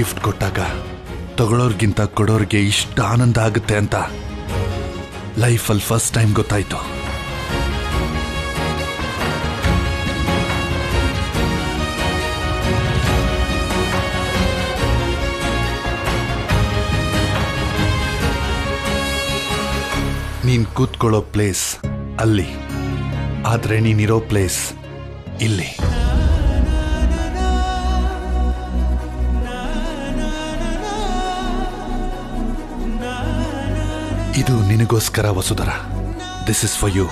gift ಕೊಟ್ಟಾಗ ತಗೊಳ್ಳೋರ್ಗಿಂತ ಕೊಡೋರ್ಗೆ ಇಷ್ಟ ಆನಂದ ಆಗುತ್ತೆ ಅಂತ ಲೈಫಲ್ಲಿ ಫಸ್ಟ್ ಟೈಮ್ ಗೊತ್ತಾಯ್ತು ನೀನ್ ಕೂತ್ಕೊಳ್ಳೋ ಪ್ಲೇಸ್ ಅಲ್ಲಿ ಆದ್ರೆ ನೀನಿರೋ ಪ್ಲೇಸ್ ಇಲ್ಲಿ ಇದು ನಿನಗೋಸ್ಕರ Vasudhara this is for you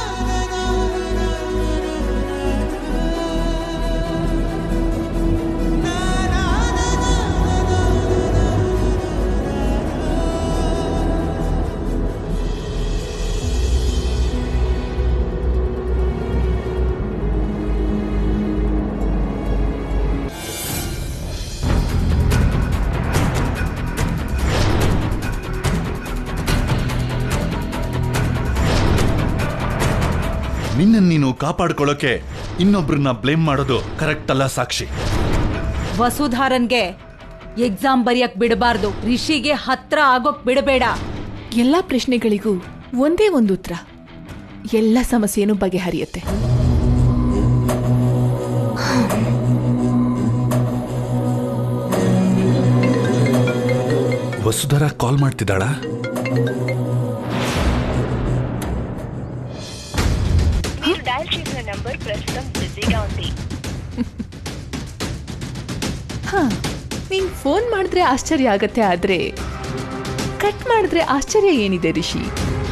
ನಿನ್ನ ನೀನು ಕಾಪಾಡ್ಕೊಳ್ಳೋಕೆ ಇನ್ನೊಬ್ರನ್ನ ಬ್ಲೇಮ್ ಮಾಡೋದು ಕರೆಕ್ಟ್ ಅಲ್ಲ ಸಾಕ್ಷಿ ವಸುಧಾರನ್ಗೆ ಎಕ್ಸಾಮ್ ಬರೆಯಕ್ ಬಿಡಬಾರ್ದು ರಿಷಿಗೆ ಹತ್ರ ಆಗೋಕ್ ಬಿಡಬೇಡ ಎಲ್ಲ ಪ್ರಶ್ನೆಗಳಿಗೂ ಒಂದೇ ಒಂದು ಉತ್ತರ ಎಲ್ಲ ಸಮಸ್ಯೆನೂ ಬಗೆಹರಿಯುತ್ತೆ ವಸುಧರ ಕಾಲ್ ಮಾಡ್ತಿದ್ದಾಳ మీరు డయల్ చేసిన నంబర్ ప్రస్తుతం బిజీగా ఉంది ಹಾ ನೀನ್ ಫೋನ್ ಮಾಡಿದ್ರೆ ಆಶ್ಚರ್ಯ ಆಗತ್ತೆ ಆದ್ರೆ ಕಟ್ ಮಾಡಿದ್ರೆ ಆಶ್ಚರ್ಯ ಏನಿದೆ ರಿಷಿ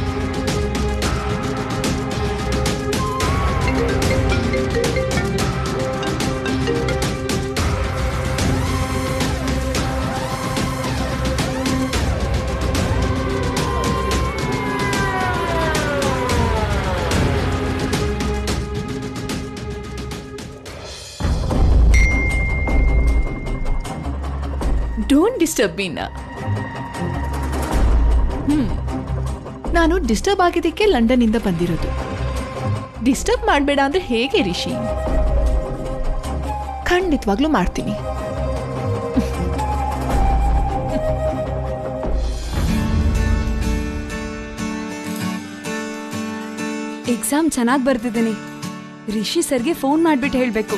ಡೋಂಟ್ ಡಿಸ್ಟರ್ಬ್ ಮೀನ ಹ್ಮ್ ನಾನು ಡಿಸ್ಟರ್ಬ್ ಆಗಿದ್ದಕ್ಕೆ ಲಂಡನ್ ಇಂದ ಬಂದಿರೋದು ಡಿಸ್ಟರ್ಬ್ ಮಾಡಬೇಡ ಅಂದ್ರೆ ಹೇಗೆ ರಿಷಿ ಖಂಡಿತವಾಗ್ಲೂ ಮಾಡ್ತೀನಿ ಎಕ್ಸಾಮ್ ಚೆನ್ನಾಗಿ ಬರ್ದಿದ್ದೀನಿ ರಿಷಿ ಸರ್ಗೆ ಫೋನ್ ಮಾಡ್ಬಿಟ್ಟು ಹೇಳಬೇಕು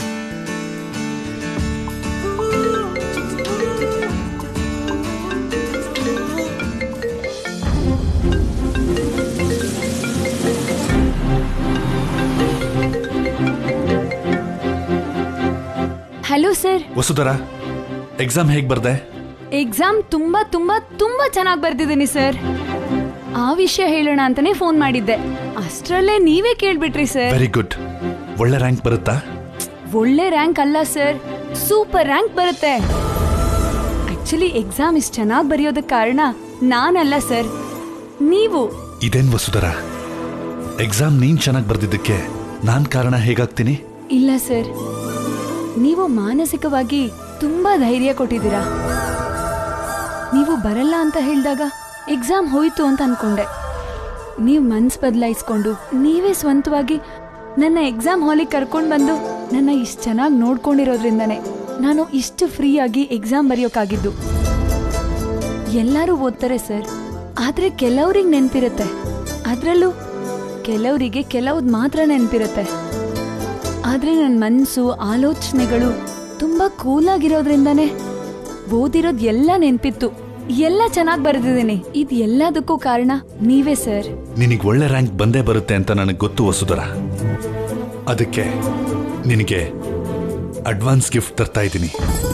ಹಲೋ ಸರ್ ವಸುಧರ ಎಕ್ಸಾಮ್ ಹೇಗ್ ಬರ್ದೆ ಎಕ್ಸಾಮ್ ತುಂಬಾ ತುಂಬಾ ತುಂಬಾ ಚೆನ್ನಾಗಿ ಬರ್ದಿದ್ದೀನಿ ಸರ್ ಆ ವಿಷಯ ಹೇಳೋಣ ಅಂತಾನೆ ಫೋನ್ ಮಾಡಿದ್ದೆ ಅಷ್ಟರಲ್ಲೇ ನೀವೇ ಕೇಳ್ಬಿಟ್ರಿ ಸರ್ ವೆರಿ ಗುಡ್ ಒಳ್ಳೆ ರ್ಯಾಂಕ್ ಬರುತ್ತಾ ಒಳ್ಳೆ ರ್ಯಾಂಕ್ ಅಲ್ಲ ಸರ್ ಸೂಪರ್ ರ್ಯಾಂಕ್ ಬರುತ್ತೆ ಆಕ್ಚುಲಿ ಎಕ್ಸಾಮ್ ಇಷ್ಟು ಚೆನ್ನಾಗಿ ಬರೆಯೋದಕ್ಕೆ ಕಾರಣ ನಾನಲ್ಲ ಸರ್ ನೀವು ಇದೇನ್ ವಸುಧರ ಎಕ್ಸಾಮ್ ನೀನ್ ಚೆನ್ನಾಗಿ ಬರ್ದಿದ್ದಕ್ಕೆ ನಾನ್ ಕಾರಣ ಹೇಗಾಗ್ತೀನಿ ಇಲ್ಲ ಸರ್ ನೀವು ಮಾನಸಿಕವಾಗಿ ತುಂಬಾ ಧೈರ್ಯ ಕೊಟ್ಟಿದ್ದೀರಾ ನೀವು ಬರಲ್ಲ ಅಂತ ಹೇಳಿದಾಗ ಎಕ್ಸಾಮ್ ಹೋಯ್ತು ಅಂತ ಅನ್ಕೊಂಡೆ ನೀವು ಮನ್ಸು ಬದಲಾಯಿಸ್ಕೊಂಡು ನೀವೇ ಸ್ವಂತವಾಗಿ ನನ್ನ ಎಕ್ಸಾಮ್ ಹಾಲಿಗೆ ಕರ್ಕೊಂಡು ಬಂದು ನನ್ನ ಇಷ್ಟು ಚೆನ್ನಾಗಿ ನೋಡ್ಕೊಂಡಿರೋದ್ರಿಂದನೇ ನಾನು ಇಷ್ಟು ಫ್ರೀಯಾಗಿ ಎಕ್ಸಾಮ್ ಬರೆಯೋಕ್ಕಾಗಿದ್ದು ಎಲ್ಲರೂ ಓದ್ತಾರೆ ಸರ್ ಆದರೆ ಕೆಲವ್ರಿಗೆ ನೆನಪಿರುತ್ತೆ ಅದರಲ್ಲೂ ಕೆಲವರಿಗೆ ಕೆಲವ್ದು ಮಾತ್ರ ನೆನಪಿರುತ್ತೆ ಆದ್ರೆ ನನ್ನ ಮನಸ್ಸು ಆಲೋಚನೆಗಳು ತುಂಬಾ ಕೂಲಾಗಿರೋದ್ರಿಂದಾನೇ ಓದಿರೋದ್ ಎಲ್ಲ ನೆನ್ಪಿತ್ತು ಎಲ್ಲ ಚೆನ್ನಾಗಿ ಬರೆದಿದ್ದೀನಿ ಇದು ಎಲ್ಲದಕ್ಕೂ ಕಾರಣ ನೀವೇ ಸರ್ ನಿನಗೆ ಒಳ್ಳೆ ರ್ಯಾಂಕ್ ಬಂದೇ ಬರುತ್ತೆ ಅಂತ ನನಗೆ ಗೊತ್ತು ವಸುಧರ ಅದಕ್ಕೆ ನಿನಗೆ ಅಡ್ವಾನ್ಸ್ ಗಿಫ್ಟ್ ತರ್ತಾ ಇದ್ದೀನಿ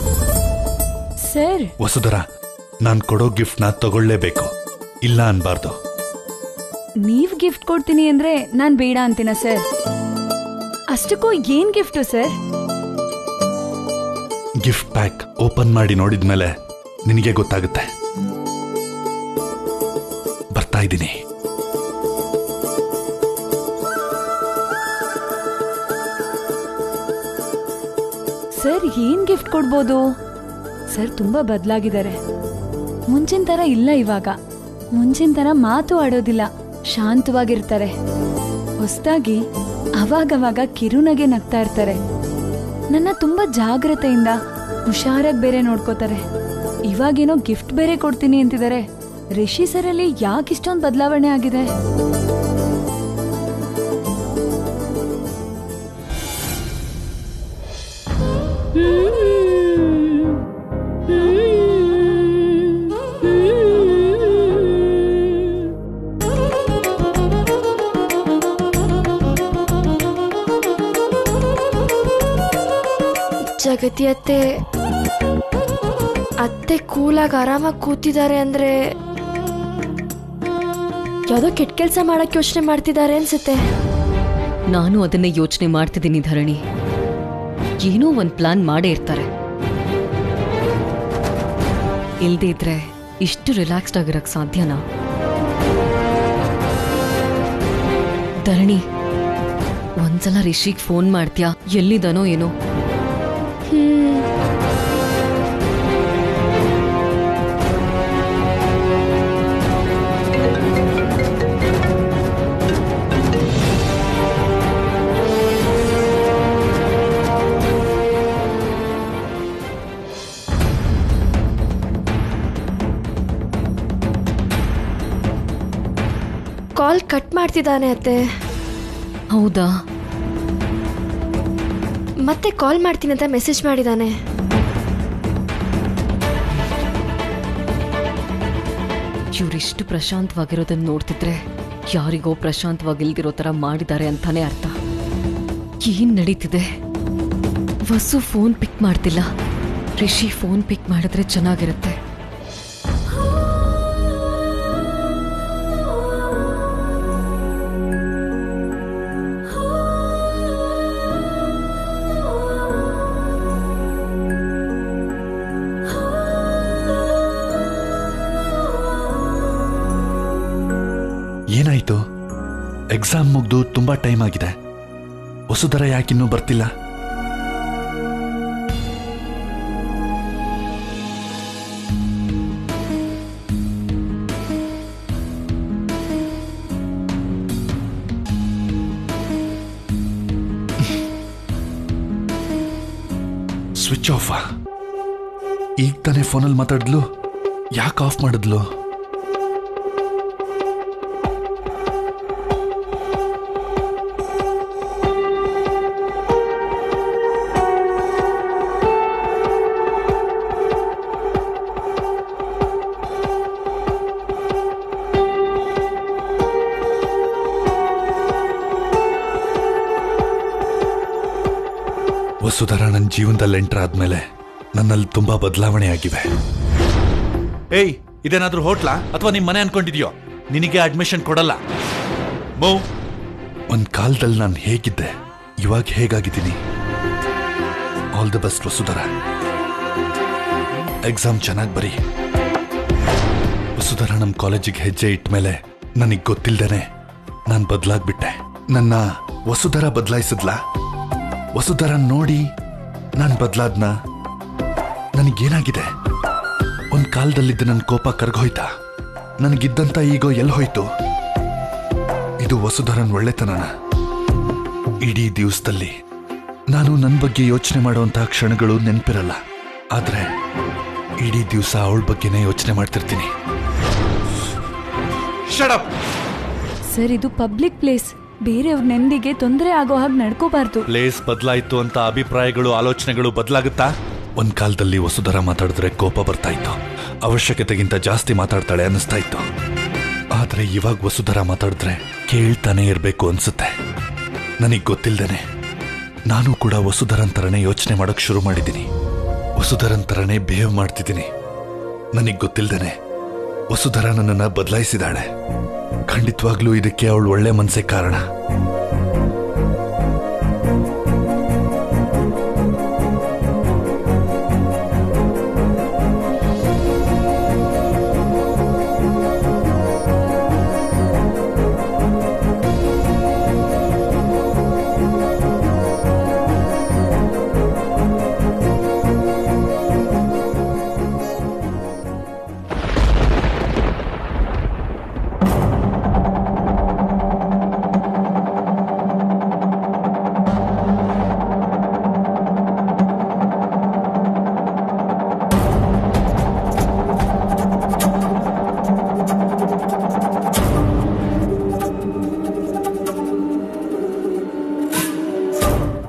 ಸರ್ ವಸುಧರ ನಾನು ಕೊಡೋ ಗಿಫ್ಟ್ನ ತಗೊಳ್ಳೇಬೇಕು ಇಲ್ಲ ಅನ್ಬಾರ್ದು ನೀವ್ ಗಿಫ್ಟ್ ಕೊಡ್ತೀನಿ ಅಂದ್ರೆ ನಾನ್ ಬೇಡ ಅಂತೀನ ಸರ್ ಅಷ್ಟಕ್ಕೂ ಏನ್ gift sir gift pack open ಮಾಡಿ ನೋಡಿದ್ಮೇಲೆ ನಿನಗೆ ಗೊತ್ತಾಗುತ್ತೆ ಬರ್ತಾ ಇದ್ದೀನಿ ಸರ್ ಏನ್ ಗಿಫ್ಟ್ ಕೊಡ್ಬೋದು ಸರ್ ತುಂಬಾ ಬದಲಾಗಿದ್ದಾರೆ ಮುಂಚಿನ ತರ ಇಲ್ಲ ಇವಾಗ ಮುಂಚಿನ ತರ ಮಾತು ಆಡೋದಿಲ್ಲ ಶಾಂತವಾಗಿರ್ತಾರೆ ಹೊಸ್ದಾಗಿ ಅವಾಗವಾಗ ಕಿರುನಗೆ ನಗ್ತಾ ಇರ್ತಾರೆ ನನ್ನ ತುಂಬಾ ಜಾಗ್ರತೆಯಿಂದ ಹುಷಾರಾಗಿ ಬೇರೆ ನೋಡ್ಕೋತಾರೆ ಇವಾಗೇನೋ ಗಿಫ್ಟ್ ಬೇರೆ ಕೊಡ್ತೀನಿ ಅಂತಿದ್ದಾರೆ ರಿಷಿ ಸರಲ್ಲಿ ಯಾಕೆ ಇಷ್ಟೊಂದು ಬದಲಾವಣೆ ಆಗಿದೆ ಜಗತಿ ಅತ್ತೆ ಅತ್ತೆ ಕೂಲಾಗಿ ಆರಾಮಾಗಿ ಕೂತಿದ್ದಾರೆ ಅಂದ್ರೆ ಯಾವುದೋ ಕೆಟ್ಟ ಕೆಲಸ ಮಾಡಕ್ಕೆ ಯೋಚನೆ ಮಾಡ್ತಿದ್ದಾರೆ ಅನ್ಸುತ್ತೆ ನಾನು ಅದನ್ನೇ ಯೋಚನೆ ಮಾಡ್ತಿದ್ದೀನಿ ಧರಣಿ ಏನೋ ಒಂದು ಪ್ಲಾನ್ ಮಾಡೇ ಇರ್ತಾರೆ ಇಲ್ದೇ ಇದ್ರೆ ಇಷ್ಟು ರಿಲ್ಯಾಕ್ಸ್ಡ್ ಆಗಿರಕ್ ಸಾಧ್ಯನಾ ಧರಣಿ ಒಂದ್ಸಲ ರಿಷಿಗ್ ಫೋನ್ ಮಾಡ್ತೀಯಾ ಎಲ್ಲಿದಾನೋ ಏನೋ ಕಾಲ್ ಕಟ್ ಮಾಡ್ತಿದ್ದಾನೆ ಅತ್ತೆ ಹೌದಾ ಮತ್ತೆ ಕಾಲ್ ಮಾಡ್ತೀನಿ ಅಂತ ಮೆಸೇಜ್ ಮಾಡಿದ್ದಾನೆ ಇವ್ರಿಷ್ಟು ಪ್ರಶಾಂತವಾಗಿರೋದನ್ನ ನೋಡ್ತಿದ್ರೆ ಯಾರಿಗೋ ಪ್ರಶಾಂತವಾಗಿಲ್ದಿರೋ ತರ ಮಾಡಿದ್ದಾರೆ ಅಂತಾನೆ ಅರ್ಥ ಏನ್ ನಡೀತಿದೆ ವಸು ಫೋನ್ ಪಿಕ್ ಮಾಡ್ತಿಲ್ಲ ರಿಷಿ ಫೋನ್ ಪಿಕ್ ಮಾಡಿದ್ರೆ ಚೆನ್ನಾಗಿರುತ್ತೆ ಏನಾಯ್ತು ಎಕ್ಸಾಮ್ ಮುಗ್ದು ತುಂಬಾ ಟೈಮ್ ಆಗಿದೆ ವಸುಧರ ಯಾಕಿನ್ನೂ ಬರ್ತಿಲ್ಲ ಸ್ವಿಚ್ ಆಫ್ ಈಗ ತಾನೇ ಫೋನಲ್ಲಿ ಮಾತಾಡಿದ್ಲು ಯಾಕೆ ಆಫ್ ಮಾಡಿದ್ಲು ವಸುಧರ ನನ್ನ ಜೀವನದಲ್ಲಿ ಎಂಟರ್ ಆದ್ಮೇಲೆ ನನ್ನಲ್ಲಿ ತುಂಬಾ ಬದಲಾವಣೆ ಆಗಿವೆ ಏಯ್ ಇದೇನಾದ್ರೂ ಹೋಟ್ಲಾ ಅಥವಾ ನಿಮ್ ಮನೆ ಅನ್ಕೊಂಡಿದ್ಯೋ ನಿನಗೆ ಅಡ್ಮಿಷನ್ ಕೊಡಲ್ಲ ಮೌ ಒಂದ್ ಕಾಲದಲ್ಲಿ ನಾನು ಹೇಗಿದ್ದೆ ಇವಾಗ ಹೇಗಾಗಿದ್ದೀನಿ all the best Vasudhara exam ಚೆನ್ನಾಗಿ ಬರಿ ವಸುಧರ ನಮ್ಮ ಕಾಲೇಜಿಗೆ ಹೆಜ್ಜೆ ಇಟ್ಮೇಲೆ ನನಗೆ ಗೊತ್ತಿಲ್ದೇನೆ ನಾನು ಬದಲಾಗ್ಬಿಟ್ಟೆ ನನ್ನ ವಸುಧರ ಬದಲಾಯಿಸಿದ್ಲಾ ವಸುಧರ ನೋಡಿ ನಾನು ಬದಲಾದ್ನ ನನಗೇನಾಗಿದೆ ಒಂದ್ ಕಾಲದಲ್ಲಿದ್ದ ನನ್ನ ಕೋಪ ಕರ್ಗೋಯ್ತಾ ನನಗಿದ್ದಂತ ಈಗೋ ಎಲ್ಲಿ ಹೋಯ್ತು ಇದು ವಸುಧರನ್ ಒಳ್ಳೆತನನ ಇಡೀ ದಿವಸದಲ್ಲಿ ನಾನು ನನ್ನ ಬಗ್ಗೆ ಯೋಚನೆ ಮಾಡುವಂತಹ ಕ್ಷಣಗಳು ನೆನಪಿರಲ್ಲ ಆದ್ರೆ ಇಡೀ ದಿವಸ ಅವಳ ಬಗ್ಗೆನೇ ಯೋಚನೆ ಮಾಡ್ತಿರ್ತೀನಿ ಶಡಪ್ ಸರ್ ಇದು ಪಬ್ಲಿಕ್ ಪ್ಲೇಸ್ ಬೇರೆಯವ್ರ ನೆಮ್ಮದಿಗೆ ತೊಂದರೆ ಆಗೋ ಹಾಗೆ ನಡ್ಕೋಬಾರ್ದು ಪ್ಲೇಸ್ ಬದಲಾಯ್ತು ಅಂತ ಅಭಿಪ್ರಾಯಗಳು ಆಲೋಚನೆಗಳು ಬದಲಾಗುತ್ತಾ ಒಂದ್ ಕಾಲದಲ್ಲಿ ವಸುಧರ ಮಾತಾಡಿದ್ರೆ ಕೋಪ ಬರ್ತಾ ಇತ್ತು ಅವಶ್ಯಕತೆಗಿಂತ ಜಾಸ್ತಿ ಮಾತಾಡ್ತಾಳೆ ಅನ್ನಿಸ್ತಾ ಇತ್ತು ಆದ್ರೆ ಇವಾಗ ವಸುಧರ ಮಾತಾಡಿದ್ರೆ ಕೇಳ್ತಾನೆ ಇರ್ಬೇಕು ಅನ್ಸುತ್ತೆ ನನಗ್ ಗೊತ್ತಿಲ್ದೇನೆ ನಾನು ಕೂಡ ವಸುಧರನ್ ತರನೇ ಯೋಚನೆ ಮಾಡಕ್ ಶುರು ಮಾಡಿದ್ದೀನಿ ವಸುಧರನ್ ತರನೇ ಬಿಹೇವ್ ಮಾಡ್ತಿದ್ದೀನಿ ನನಗ್ ಗೊತ್ತಿಲ್ದೇನೆ ವಸುಧರ ನನ್ನನ್ನ ಬದಲಾಯಿಸಿದಾಳೆ ಖಂಡಿತವಾಗ್ಲೂ ಇದಕ್ಕೆ ಅವಳು ಒಳ್ಳೆ ಮನ್ಸೇ ಕಾರಣ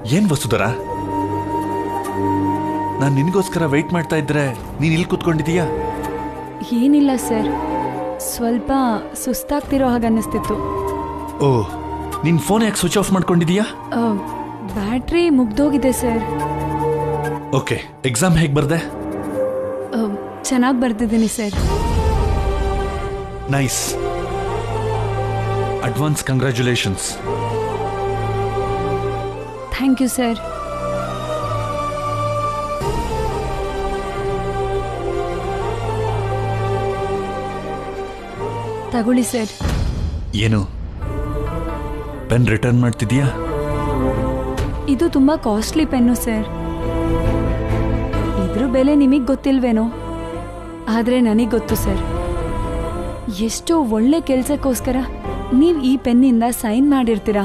ಏನ್ ವಸುಧರ ನಾನು ನಿನಗೋಸ್ಕರ ವೆಯ್ಟ್ ಮಾಡ್ತಾ ಇದ್ರೆ ನೀನ್ ಇಲ್ಲಿ ಕೂತ್ಕೊಂಡಿದೀಯಾ ಏನಿಲ್ಲ ಸರ್ ಸ್ವಲ್ಪ ಸುಸ್ತಾಗ್ತಿರೋ ಹಾಗೆ ಅನ್ನಿಸ್ತಿತ್ತು ಓ ನಿನ್ ಫೋನ್ ಯಾಕೆ ಸ್ವಿಚ್ ಆಫ್ ಮಾಡ್ಕೊಂಡಿದೀಯಾ ಬ್ಯಾಟ್ರಿ ಮುಗ್ದೋಗಿದೆ ಸರ್ ಓಕೆ ಎಕ್ಸಾಮ್ ಹೇಗೆ ಬರ್ದೆ ಚೆನ್ನಾಗಿ ಬರ್ದಿದ್ದೀನಿ sir nice advance congratulations thank you sir ತಗೊಳ್ಳಿ ಸರ್ ಏನು ಪೆನ್ ರಿಟರ್ನ್ ಮಾಡ್ತಿದ್ಯಾ ಇದು ತುಂಬಾ ಕಾಸ್ಟ್ಲಿ ಪೆನ್ನು ಸರ್ ಇದ್ರ ಬೆಲೆ ನಿಮಗೆ ಗೊತ್ತಿಲ್ವೇನೋ ಆದ್ರೆ ನನಗೆ ಗೊತ್ತು ಸರ್ ಎಷ್ಟೋ ಒಳ್ಳೆ ಕೆಲ್ಸಕ್ಕೋಸ್ಕರ ನೀವು ಈ ಪೆನ್ನಿಂದ ಸೈನ್ ಮಾಡಿರ್ತೀರಾ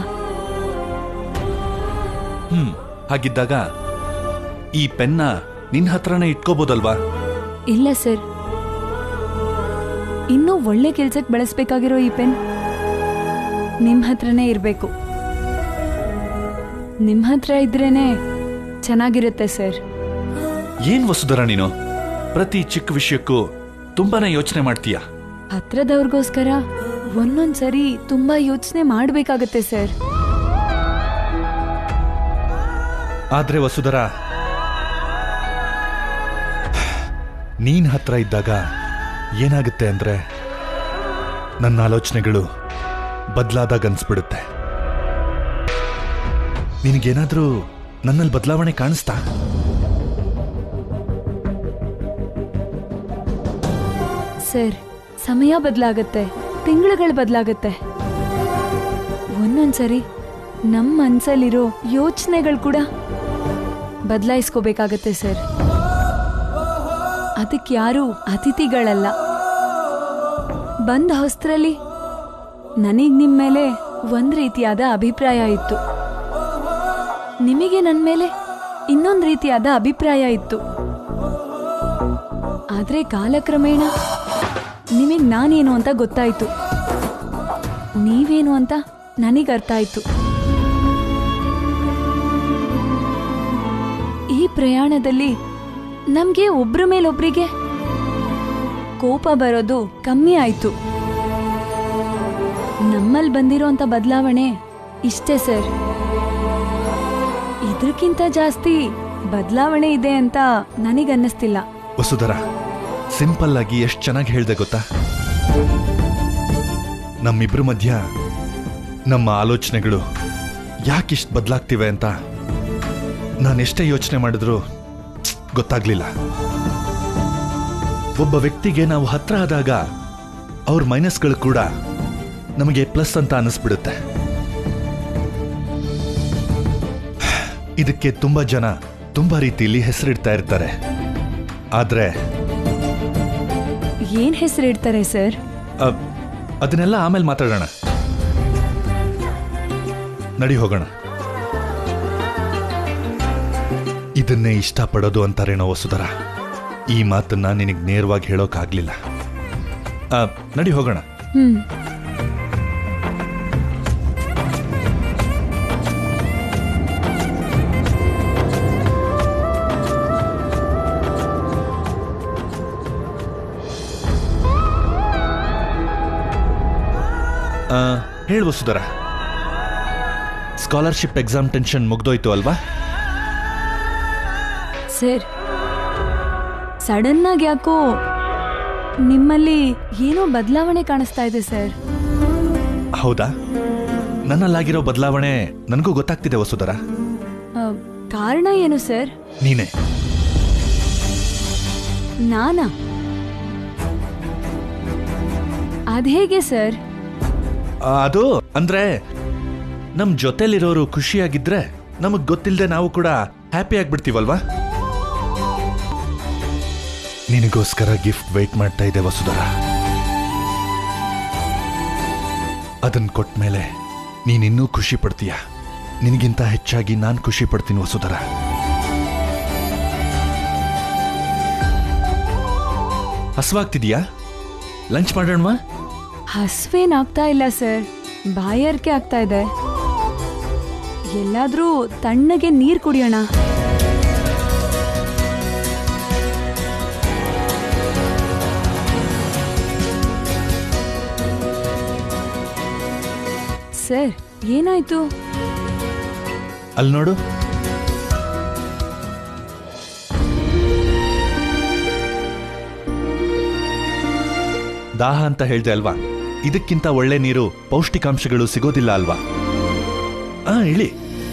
ಹ್ಮ್ ಹಾಗಿದ್ದಾಗ ಈ ಪೆನ್ನ ನಿನ್ ಹತ್ರನೇ ಇಟ್ಕೋಬೋದಲ್ವಾ ಇಲ್ಲ ಸರ್ ಇನ್ನೂ ಒಳ್ಳೆ ಕೆಲ್ಸಕ್ಕೆ ಬಳಸ್ಬೇಕಾಗಿರೋ ಈ ಪೆನ್ ನಿಮ್ ಹತ್ರನೇ ಇರಬೇಕು ನಿಮ್ ಹತ್ರ ಇದ್ರೇನೆ ಚೆನ್ನಾಗಿರುತ್ತೆ ಸರ್ ಏನ್ ವಸುಧರ ನೀನು ಪ್ರತಿ ಚಿಕ್ಕ ವಿಷಯಕ್ಕೂ ತುಂಬಾನೇ ಯೋಚನೆ ಮಾಡ್ತೀಯ ಹತ್ರದವ್ರಿಗೋಸ್ಕರ ಒಂದೊಂದ್ಸರಿ ತುಂಬಾ ಯೋಚನೆ ಮಾಡ್ಬೇಕಾಗತ್ತೆ ಸರ್ ಆದ್ರೆ ವಸುಧರ ನೀನ್ ಹತ್ರ ಇದ್ದಾಗ ಏನಾಗುತ್ತೆ ಅಂದ್ರೆ ನನ್ನ ಆಲೋಚನೆಗಳು ಬದಲಾದಾಗ ಅನ್ಸ್ಬಿಡುತ್ತೆ ನಿನಗೇನಾದ್ರೂ ನನ್ನಲ್ಲಿ ಬದಲಾವಣೆ ಕಾಣಿಸ್ತಾ ಸರ್ ಸಮಯ ಬದಲಾಗತ್ತೆ ತಿಂಗಳುಗಳು ಬದಲಾಗತ್ತೆ ಒಂದೊಂದ್ಸರಿ ನಮ್ಮ ಮನ್ಸಲ್ಲಿರೋ ಯೋಚನೆಗಳು ಕೂಡ ಬದಲಾಯಿಸ್ಕೋಬೇಕಾಗತ್ತೆ ಸರ್ ಅದಕ್ಕೆ ಯಾರು ಅತಿಥಿಗಳಲ್ಲ ಬಂದ ಹೊಸ್ತ್ರಲ್ಲಿ ನನಗ್ ನಿಮ್ ಮೇಲೆ ಒಂದ್ ರೀತಿಯಾದ ಅಭಿಪ್ರಾಯ ಇತ್ತು ನಿಮಗೆ ನನ್ನ ಮೇಲೆ ಇನ್ನೊಂದ್ ರೀತಿಯಾದ ಅಭಿಪ್ರಾಯ ಇತ್ತು ಆದ್ರೆ ಕಾಲಕ್ರಮೇಣ ನಿಮಗ್ ನಾನೇನು ಅಂತ ಗೊತ್ತಾಯ್ತು ನೀವೇನು ಅಂತ ನನಗ್ ಅರ್ಥ ಆಯ್ತು ಈ ಪ್ರಯಾಣದಲ್ಲಿ ನಮ್ಗೆ ಒಬ್ರ ಮೇಲೊಬ್ರಿಗೆ ಕೋಪ ಬರೋದು ಕಮ್ಮಿ ಆಯ್ತು ನಮ್ಮಲ್ಲಿ ಬಂದಿರೋಂಥ ಬದಲಾವಣೆ ಇಷ್ಟೇ ಸರ್ ಇದಕ್ಕಿಂತ ಜಾಸ್ತಿ ಬದಲಾವಣೆ ಇದೆ ಅಂತ ನನಗನ್ನಿಸ್ತಿಲ್ಲ ವಸುಧರ ಸಿಂಪಲ್ ಆಗಿ ಎಷ್ಟು ಚೆನ್ನಾಗಿ ಹೇಳ್ದೆ ಗೊತ್ತಾ ನಮ್ಮಿಬ್ರ ಮಧ್ಯ ನಮ್ಮ ಆಲೋಚನೆಗಳು ಯಾಕಿಷ್ಟು ಬದಲಾಗ್ತಿವೆ ಅಂತ ನಾನೆಷ್ಟೇ ಯೋಚನೆ ಮಾಡಿದ್ರು ಗೊತ್ತಾಗ್ಲಿಲ್ಲ ಒಬ್ಬ ವ್ಯಕ್ತಿಗೆ ನಾವು ಹತ್ರ ಆದಾಗ ಅವ್ರ ಮೈನಸ್ಗಳು ಕೂಡ ನಮಗೆ ಪ್ಲಸ್ ಅಂತ ಅನಿಸ್ಬಿಡುತ್ತೆ ಇದಕ್ಕೆ ತುಂಬಾ ಜನ ತುಂಬಾ ರೀತಿಯಲ್ಲಿ ಹೆಸರಿಡ್ತಾ ಇರ್ತಾರೆ ಆದ್ರೆ ಏನ್ ಹೆಸರಿಡ್ತಾರೆ ಸರ್ ಅ, ಅದನ್ನೆಲ್ಲ ಆಮೇಲೆ ಮಾತಾಡೋಣ ನಡಿ ಹೋಗೋಣ ಇದನ್ನೇ ಇಷ್ಟಪಡೋದು ಅಂತಾರೇನೋ ವಸುಧರ ಈ ಮಾತನ್ನ ನಿನಗೆ ನೇರವಾಗಿ ಹೇಳೋಕ್ಕಾಗ್ಲಿಲ್ಲ ಆ, ನಡಿ ಹೋಗೋಣ ಹ್ಮ್ ಆ, ಹೇಳು ವಸುಧರ ಸ್ಕಾಲರ್ಶಿಪ್ ಎಕ್ಸಾಮ್ ಟೆನ್ಷನ್ ಮುಗ್ದೋಯ್ತು ಅಲ್ವಾ ಸರ್ ಸಡನ್ ಆಗಿ ಯಾಕೋ ನಿಮ್ಮಲ್ಲಿ ಏನೋ ಬದಲಾವಣೆ ಕಾಣಿಸ್ತಾ ಇದೆ ಸರ್ ಹೌದಾ ನನ್ನಲ್ಲಾಗಿರೋ ಬದಲಾವಣೆ ನನಗೂ ಗೊತ್ತಾಗ್ತಿದೆ ವಸುಧರ ಆ, ಕಾರಣ ಏನು ಸರ್ ನೀನೇ ನಾನಾ ಅದ್ಹೇಗೆ ಸರ್ ಆ, ಅದು ಅಂದ್ರೆ ನಮ್ ಜೊತೆಲಿರೋರು ಖುಷಿಯಾಗಿದ್ರೆ ನಮಗ್ ಗೊತ್ತಿಲ್ಲದೆ ನಾವು ಕೂಡ ಹ್ಯಾಪಿ ಆಗ್ಬಿಡ್ತೀವಲ್ವಾ ನಿನಗೋಸ್ಕರ ಗಿಫ್ಟ್ ವೆಯ್ಟ್ ಮಾಡ್ತಾ ಇದೆ ವಸುಧರ ಅದನ್ ಕೊಟ್ಮೇಲೆ ನೀನಿನ್ನೂ ಖುಷಿ ಪಡ್ತೀಯ ನಿನಗಿಂತ ಹೆಚ್ಚಾಗಿ ನಾನು ಖುಷಿ ಪಡ್ತೀನಿ ವಸುಧರ ಹಸ್ವಾಗ್ತಿದ್ಯಾ ಲಂಚ್ ಮಾಡೋಣವಾ ಹಸ್ವೇನಾಗ್ತಾ ಇಲ್ಲ ಸರ್ ಬಾಯಾರಿಕೆ ಆಗ್ತಾ ಇದೆ ಎಲ್ಲಾದ್ರೂ ತಣ್ಣಗೆ ನೀರ್ ಕುಡಿಯೋಣ ಸರ್ ಏನಾಯ್ತು ಅಲ್ಲಿ ನೋಡು ದಾಹ ಅಂತ ಹೇಳ್ದೆ ಅಲ್ವಾ ಇದಕ್ಕಿಂತ ಒಳ್ಳೆ ನೀರು ಪೌಷ್ಟಿಕಾಂಶಗಳು ಸಿಗೋದಿಲ್ಲ ಅಲ್ವಾ ಆ ಇಳಿ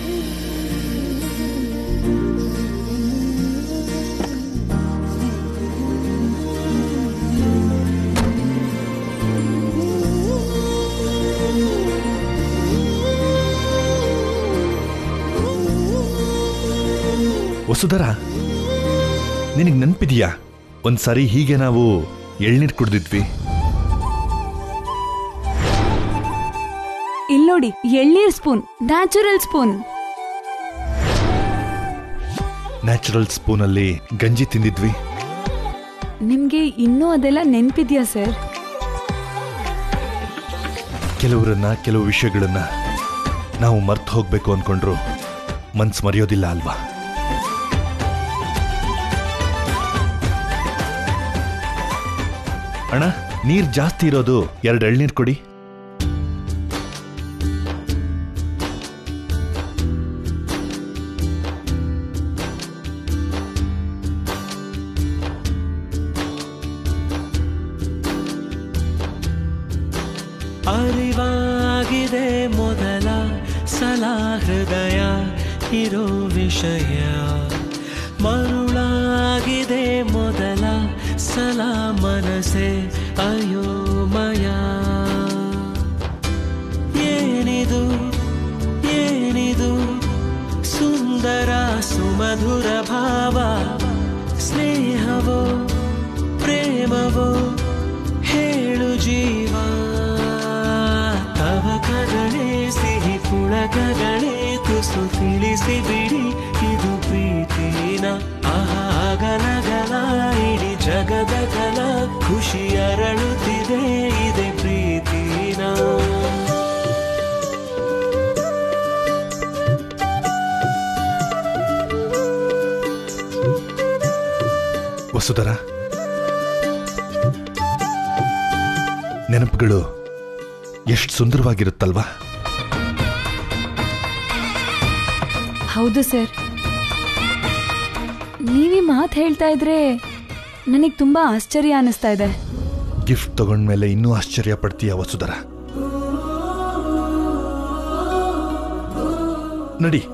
ವಸುಧರ ನಿನಗೆ ನೆನಪಿದೆಯಾ ಒಂದ್ಸರಿ ಹೀಗೆ ನಾವು ಎಳ್ನೀರು ಕುಡ್ದಿದ್ವಿ ಇಲ್ ನೋಡಿ ಎಳ್ನೀರ್ ಸ್ಪೂನ್ ನ್ಯಾಚುರಲ್ ಸ್ಪೂನ್ ನ್ಯಾಚುರಲ್ ಸ್ಪೂನಲ್ಲಿ ಗಂಜಿ ತಿಂದಿದ್ವಿ ನಿಮ್ಗೆ ಇನ್ನೂ ಅದೆಲ್ಲ ನೆನ್ಪಿದ್ಯಾ ಸರ್ ಕೆಲವರನ್ನ ಕೆಲವು ವಿಷಯಗಳನ್ನ ನಾವು ಮರ್ತು ಹೋಗ್ಬೇಕು ಅನ್ಕೊಂಡ್ರು ಮನ್ಸ್ ಮರೆಯೋದಿಲ್ಲ ಅಲ್ವಾ ಅಣ್ಣ ನೀರ್ ಜಾಸ್ತಿ ಇರೋದು ಎರಡು ಎಳ್ನೀರ್ ಕೊಡಿ ಅರಿವಾಗಿದೆ ಮೊದಲ ಸಲ ಹೃದಯ ಇರೋ ವಿಷಯ ಮರುಳಾಗಿದೆ ಮೊದಲ ಸಲ ಮನಸೆ ಅಯೋಮಯ ಏನಿದು ಏನಿದು ಸುಂದರ ಸುಮಧುರ ಭಾವ ಸ್ನೇಹವೋ ಪ್ರೇಮವೋ ಹೇಳು ಜೀವ ತವಕಗಳೇ ಸಿಹಿ ಪುಳಕಗಳೇ ತುಸು ತಿಳಿಸಿ ಬಿಡಿ ಇದು ಪ್ರೀತಿನ ಆಗಲಗಲ ಇಡೀ ಜಗದ ಕಲ ಖುಷಿ ಅರಳುತ್ತಿದೆ ಇದೆ ಪ್ರೀತಿನ ವಸುಧರ ನೆನಪುಗಳು ಎಷ್ಟು ಸುಂದರವಾಗಿರುತ್ತಲ್ವಾ ಹೌದು ಸರ್ ನೀವೀ ಮಾತು ಹೇಳ್ತಾ ಇದ್ರೆ ನನಗೆ ತುಂಬಾ ಆಶ್ಚರ್ಯ ಅನಿಸ್ತಾ ಇದೆ ಗಿಫ್ಟ್ ತಗೊಂಡ್ಮೇಲೆ ಇನ್ನೂ ಆಶ್ಚರ್ಯ ಪಡ್ತೀಯ ವಸುಧರ ನಡಿ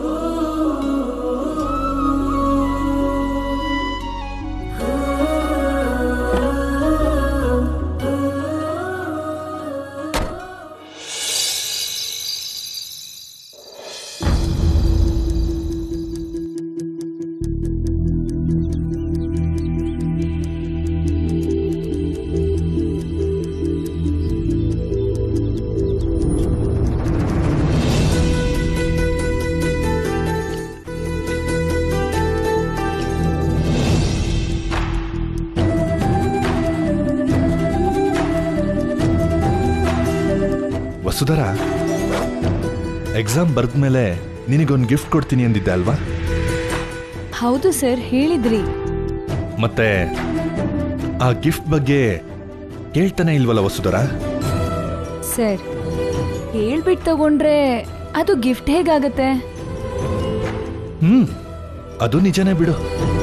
ವಸುಧರ ಎಕ್ಸಾಮ್ ಬರೆದ್ಮೇಲೆ ನಿನಗೊಂದು ಗಿಫ್ಟ್ ಕೊಡ್ತೀನಿ ಅಂದಿದ್ದೆ ಅಲ್ವಾ ಹೌದು ಸರ್ ಹೇಳಿದ್ರಿ ಮತ್ತೆ ಆ ಗಿಫ್ಟ್ ಬಗ್ಗೆ ಕೇಳ್ತಾನೆ ಇಲ್ವಲ್ಲ ವಸುಧರ ಸರ್ ಹೇಳ್ಬಿಟ್ಟು ತಗೊಂಡ್ರೆ ಅದು ಗಿಫ್ಟ್ ಹೇಗಾಗತ್ತೆ ಹ್ಮ್ ಅದು ನಿಜನೇ ಬಿಡು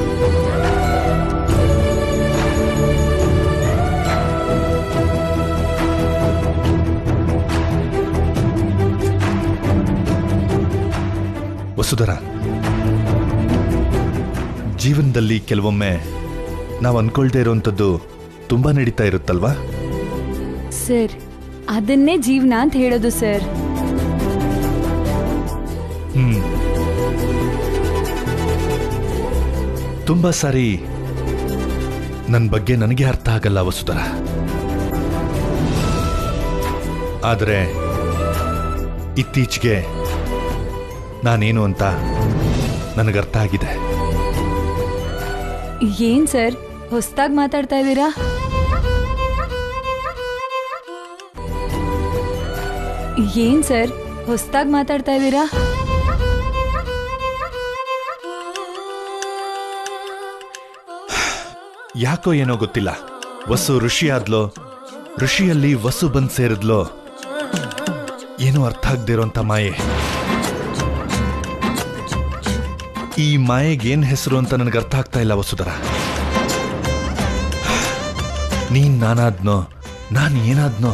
ವಸುಧರ ಜೀವನದಲ್ಲಿ ಕೆಲವೊಮ್ಮೆ ನಾವು ಅನ್ಕೊಳ್ದೇ ಇರುವಂಥದ್ದು ತುಂಬಾ ನಡೀತಾ ಇರುತ್ತಲ್ವಾ ಸರ್ ಅದನ್ನೇ ಜೀವನ ಅಂತ ಹೇಳೋದು ಸರ್ ಹ್ಮ್ ತುಂಬಾ ಸಾರಿ ನನ್ನ ಬಗ್ಗೆ ನನಗೆ ಅರ್ಥ ಆಗಲ್ಲ ವಸುಧರ ಆದರೆ ಇತ್ತೀಚೆಗೆ ನಾನೇನು ಅಂತ ನನಗರ್ಥ ಆಗಿದೆ ಏನ್ ಸರ್ ಹೊಸ್ದಾಗ್ ಮಾತಾಡ್ತಾ ಇದ್ದೀರಾ ಏನ್ ಸರ್ ಹೊಸ್ದಾಗ್ ಮಾತಾಡ್ತಾ ಇದ್ದೀರಾ ಯಾಕೋ ಏನೋ ಗೊತ್ತಿಲ್ಲ ವಸು ಋಷಿ ಆದ್ಲೋ ಋಷಿಯಲ್ಲಿ ವಸು ಬಂದ್ ಸೇರಿದ್ಲೋ ಏನೂ ಅರ್ಥ ಆಗದೆ ಇರೋಂಥ ಮಾಯೆ ಈ ಮಾಯೆಗೆ ಏನ್ ಹೆಸರು ಅಂತ ನನಗೆ ಅರ್ಥ ಆಗ್ತಾ ಇಲ್ಲ ವಸುಧರ ನೀನ್ ನಾನಾದ್ನೋ ನಾನ್ ಏನಾದ್ನೋ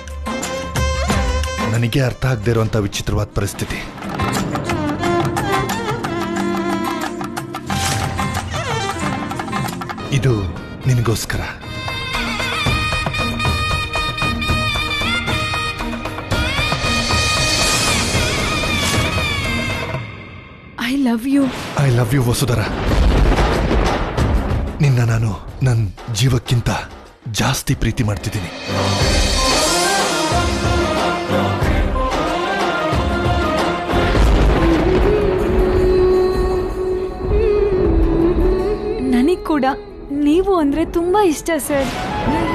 ನನಗೆ ಅರ್ಥ ಆಗದೆ ಇರುವಂತ ವಿಚಿತ್ರವಾದ ಪರಿಸ್ಥಿತಿ ಇದು ನಿನಗೋಸ್ಕರ I love you I love you Vasudhara ನಿನ್ನ ನಾನು ನನ್ನ ಜೀವಕ್ಕಿಂತ ಜಾಸ್ತಿ ಪ್ರೀತಿ ಮಾಡ್ತಿದ್ದೀನಿ ನನಗ್ ಕೂಡ ನೀವು ಅಂದ್ರೆ ತುಂಬಾ ಇಷ್ಟ ಸರ್